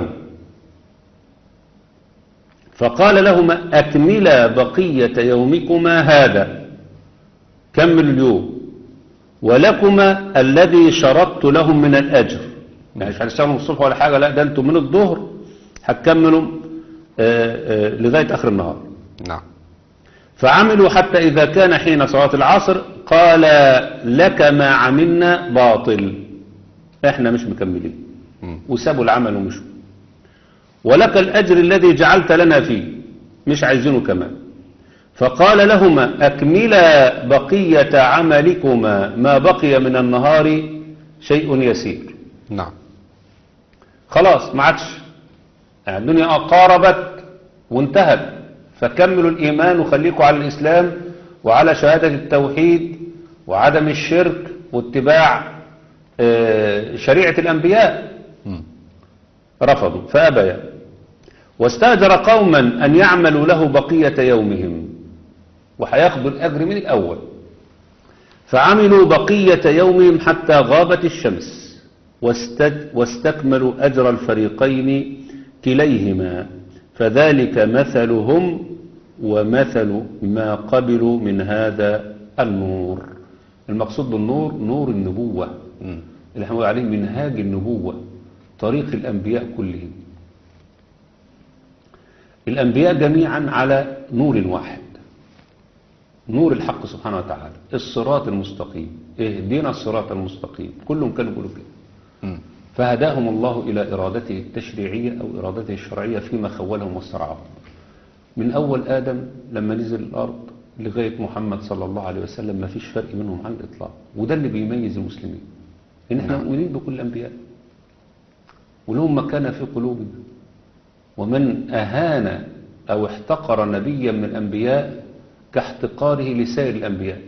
فقال لهما أكملا بقية يومكما هذا كملوا اليوم ولكما الذي شرطت لهم من الأجر يعني مش هنشتغلوا الصبح ولا حاجة لا ده انتم من الظهر هتكملوا آه، آه، لغاية آخر النهار نعم فعملوا حتى إذا كان حين صلاة العصر قال لك ما عملنا باطل احنا مش مكملين مم. وسابوا العمل ومشوا ولك الأجر الذي جعلت لنا فيه مش عايزينه كمان فقال لهما أكملا بقية عملكما ما بقي من النهار شيء يسير نعم خلاص ما عادش يعني الدنيا قاربت وانتهت فكملوا الإيمان وخليكوا على الإسلام وعلى شهادة التوحيد وعدم الشرك واتباع آه، شريعة الأنبياء مم. رفضوا فأبيا واستأجر قوما أن يعملوا له بقية يومهم وهياخدوا الأجر من الأول فعملوا بقية يومهم حتى غابت الشمس واستد واستكملوا أجر الفريقين كليهما فذلك مثلهم ومثل ما قبلوا من هذا النور المقصود بالنور نور النبوة مم. اللي احنا بنقول عليه منهاج النبوة طريق الأنبياء كلهم الأنبياء جميعا على نور واحد نور الحق سبحانه وتعالى الصراط المستقيم اهدنا الصراط المستقيم كلهم كانوا يقولوا كده مم. فهداهم الله إلى إرادته التشريعية أو إرادته الشرعية فيما خولهم واسترعاهم من أول آدم لما نزل الأرض لغاية محمد صلى الله عليه وسلم ما فيش فرق منهم عن الإطلاق وده اللي بيميز المسلمين إن احنا نعم. مؤمنين بكل الأنبياء ولهم مكانة في قلوبنا ومن أهان أو احتقر نبيا من الأنبياء كاحتقاره لسائر الأنبياء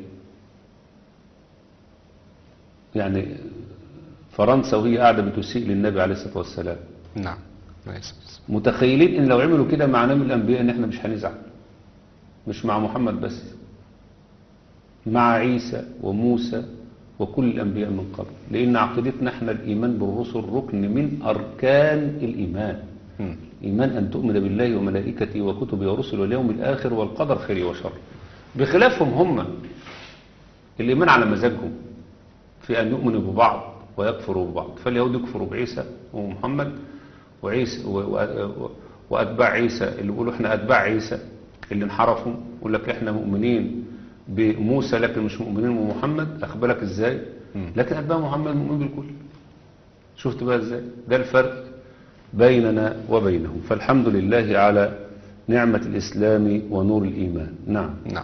يعني فرنسا وهي قاعدة بتسيء للنبي عليه الصلاة والسلام نعم كويس. متخيلين ان لو عملوا كده مع نبي الانبياء ان احنا مش هنزعل مش مع محمد بس مع عيسى وموسى وكل الانبياء من قبل لان عقيدتنا احنا الايمان بالرسل ركن من اركان الايمان مم. ايمان ان تؤمن بالله وملائكته وكتبه ورسله واليوم الاخر والقدر خيره وشره بخلافهم هم الإيمان على مزاجهم في أن يؤمنوا ببعض ويكفروا ببعض فاليهود يكفروا بعيسى ومحمد وعيسى و- و- وأتباع عيسى اللي بيقولوا احنا أتباع عيسى اللي انحرفوا يقول لك احنا مؤمنين بموسى لكن مش مؤمنين بمحمد أخبرك ازاي لكن أتباع محمد مؤمن بالكل شفت بقى ازاي ده الفرق بيننا وبينهم فالحمد لله على نعمة الإسلام ونور الإيمان نعم نعم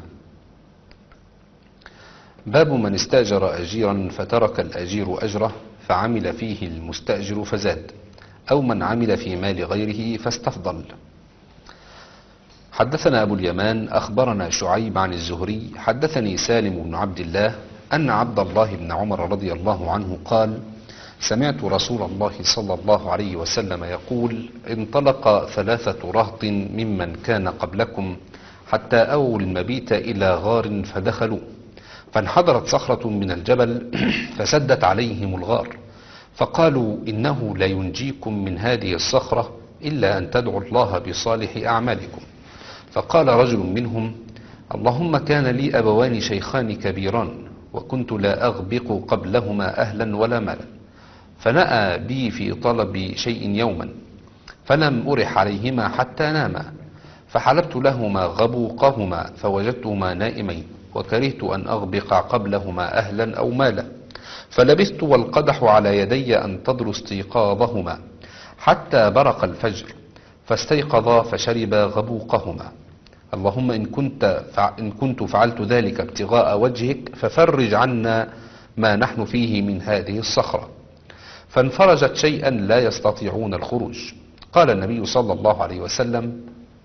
باب من استأجر أجيرا فترك الأجير أجره فعمل فيه المستأجر فزاد أو من عمل في مال غيره فاستفضل حدثنا أبو اليمان أخبرنا شعيب عن الزهري حدثني سالم بن عبد الله أن عبد الله بن عمر رضي الله عنه قال سمعت رسول الله صلى الله عليه وسلم يقول انطلق ثلاثة رهط ممن كان قبلكم حتى أووا المبيت إلى غار فدخلوا فانحدرت صخرة من الجبل فسدت عليهم الغار فقالوا إنه لا ينجيكم من هذه الصخرة إلا أن تدعوا الله بصالح أعمالكم فقال رجل منهم اللهم كان لي أبوان شيخان كبيران وكنت لا أغبق قبلهما أهلا ولا مالا فنأى بي في طلب شيء يوما فلم أرح عليهما حتى ناما فحلبت لهما غبوقهما فوجدتهما نائمين وكرهت أن أغبق قبلهما أهلا أو مالا فلبثت والقدح على يدي أن تدر استيقاظهما حتى برق الفجر فاستيقظا فشربا غبوقهما اللهم إن كنت, فع إن كنت فعلت ذلك ابتغاء وجهك ففرج عنا ما نحن فيه من هذه الصخرة فانفرجت شيئا لا يستطيعون الخروج قال النبي صلى الله عليه وسلم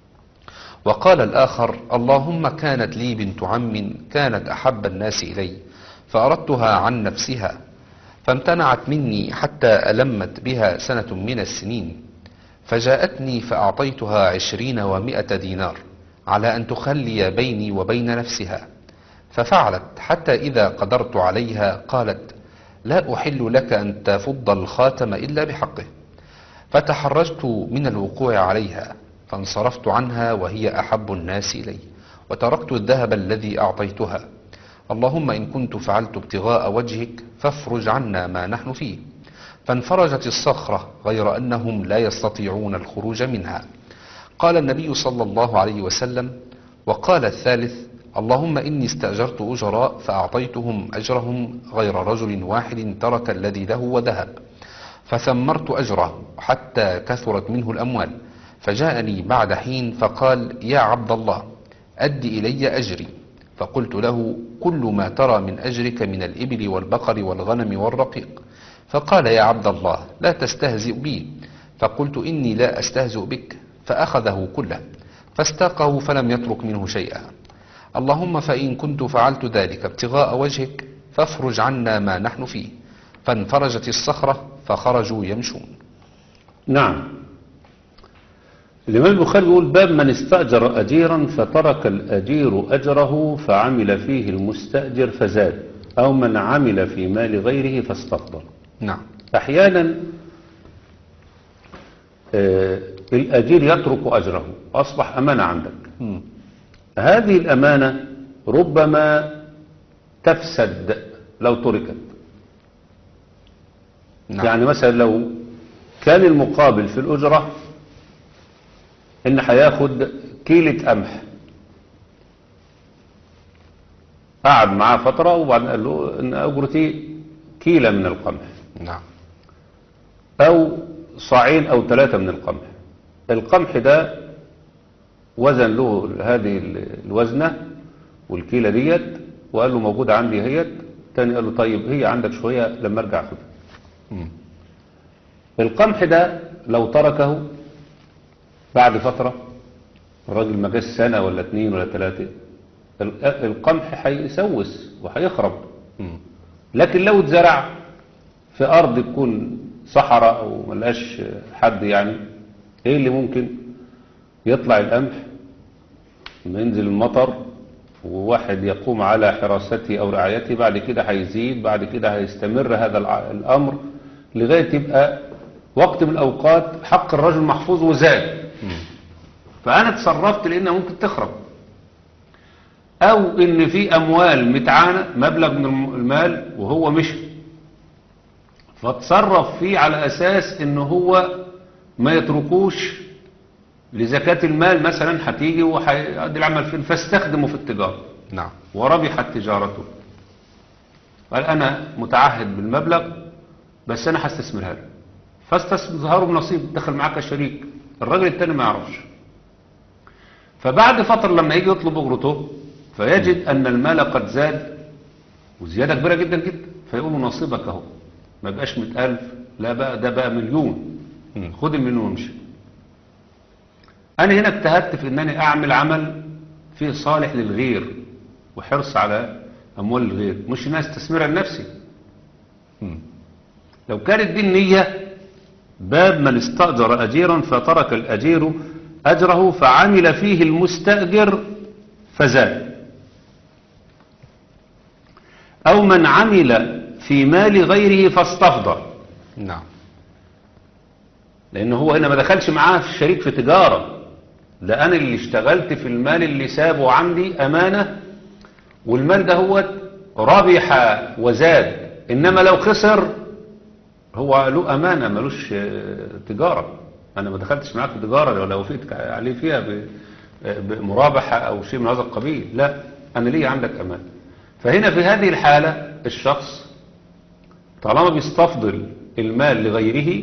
وقال الآخر اللهم كانت لي بنت عم كانت أحب الناس إلي فأردتها عن نفسها فامتنعت مني حتى ألمت بها سنة من السنين فجاءتني فأعطيتها عشرين ومائة دينار على أن تخلي بيني وبين نفسها ففعلت حتى إذا قدرت عليها قالت لا أحل لك أن تفض الخاتم إلا بحقه فتحرجت من الوقوع عليها فانصرفت عنها وهي أحب الناس إلي وتركت الذهب الذي أعطيتها اللهم إن كنت فعلت ابتغاء وجهك فافرج عنا ما نحن فيه فانفرجت الصخرة غير أنهم لا يستطيعون الخروج منها قال النبي صلى الله عليه وسلم وقال الثالث اللهم إني استأجرت أجراء فأعطيتهم أجرهم غير رجل واحد ترك الذي له وذهب فثمرت أجره حتى كثرت منه الأموال فجاءني بعد حين فقال يا عبد الله أد إلي أجري فقلت له كل ما ترى من أجرك من الإبل والبقر والغنم والرقيق فقال يا عبد الله لا تستهزئ بي فقلت إني لا أستهزئ بك فأخذه كله فاستاقه فلم يترك منه شيئا اللهم فإن كنت فعلت ذلك ابتغاء وجهك فافرج عنا ما نحن فيه فانفرجت الصخرة فخرجوا يمشون نعم الإمام البخاري يقول باب من استأجر أجيرا فترك الأجير أجره فعمل فيه المستأجر فزاد أو من عمل في مال غيره فاستفضل نعم أحيانا آه، الأجير يترك أجره أصبح أمانة عندك مم. هذه الأمانة ربما تفسد لو تركت نعم. يعني مثلا لو كان المقابل في الأجرة إن هياخد كيلة قمح قعد معاه فترة وبعدين قال له إن أجرتي كيلة من القمح نعم أو صاعين أو ثلاثة من القمح القمح ده وزن له هذه الوزنة والكيلة ديت وقال له موجودة عندي هيت تاني قال له طيب هي عندك شوية لما ارجع خدها مم. القمح ده لو تركه بعد فترة الراجل ما جاش سنة ولا اتنين ولا تلاتة ال- القمح هيسوس وهيخرب مم. لكن لو اتزرع في أرض تكون صحراء أو ملهاش حد يعني إيه اللي ممكن يطلع القمح لما ينزل المطر وواحد يقوم على حراسته أو رعايته بعد كده هيزيد بعد كده هيستمر هذا الع- الأمر لغاية يبقى وقت من الأوقات حق الرجل محفوظ وزاد فأنا اتصرفت لأنها ممكن تخرب او ان في اموال متعانة مبلغ من الم- المال وهو مشي فتصرف فيه على اساس ان هو ما يتركوش لزكاة المال مثلا هتيجي وهيقضي العمل فين فاستخدمه في التجارة نعم وربحت تجارته قال انا متعهد بالمبلغ بس انا هستثمرها له فاستثمره بنصيب دخل معاك كشريك الراجل التاني ما يعرفش فبعد فترة لما يجي يطلب اجرته فيجد ان المال قد زاد وزيادة كبيرة جدا جدا فيقول له نصيبك اهو ما يبقاش مئة ألف لا بقى ده بقى مليون مم. خد المليون وامشي أنا هنا اجتهدت في أنني أعمل عمل فيه صالح للغير وحرص على أموال الغير مش ناس تستثمرها لنفسي مم. لو كانت دي النية باب من استأجر أجيرا فترك الأجير أجره فعمل فيه المستأجر فزاد أو من عمل في مال غيره فاستفضل نعم لأن هو هنا ما دخلش معاه في الشريك في تجارة ده أنا اللي اشتغلت في المال اللي سابه عندي أمانة والمال ده هو ربح وزاد إنما لو خسر هو له أمانة ملوش آه، تجارة أنا ما دخلتش معاه في تجارة لو لو وافقت عليه فيها ب- بمرابحة أو شيء من هذا القبيل لا أنا ليه عندك أمانة فهنا في هذه الحالة الشخص طالما بيستفضل المال لغيره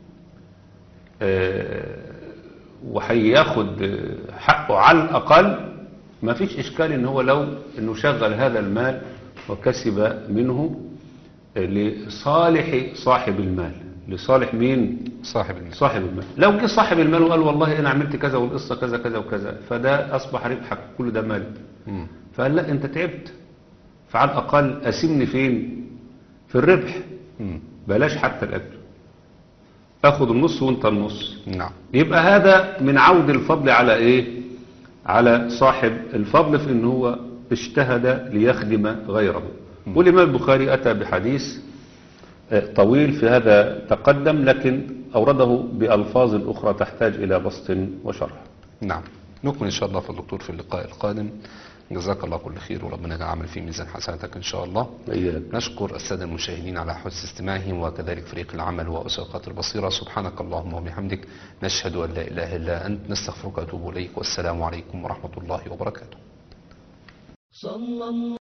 آه، وهياخد آه، حقه على الأقل ما فيش إشكال إن هو لو إنه شغل هذا المال وكسب منه آه، لصالح صاحب المال لصالح مين صاحب المال صاحب المال لو جه صاحب المال وقال والله أنا عملت كذا والقصة كذا كذا وكذا فده أصبح ربحك كل ده مال مم. فقال لا أنت تعبت فعلى الأقل أسمني فين في الربح مم. بلاش حتى الأجر أخذ النص وانت النص نعم يبقى هذا من عود الفضل على ايه على صاحب الفضل في ان هو اجتهد ليخدم غيره والامام البخاري اتى بحديث آه، طويل في هذا تقدم لكن اورده بالفاظ اخرى تحتاج الى بسط وشرح نعم نكمل إن شاء الله في الدكتور في اللقاء القادم جزاك الله كل خير وربنا يجعل عمل في ميزان حسناتك إن شاء الله إياك. نشكر السادة المشاهدين على حسن استماعهم وكذلك فريق العمل وأساقات البصيرة سبحانك اللهم وبحمدك نشهد أن لا إله إلا أنت نستغفرك وأتوب إليك والسلام عليكم ورحمة الله وبركاته صلى الله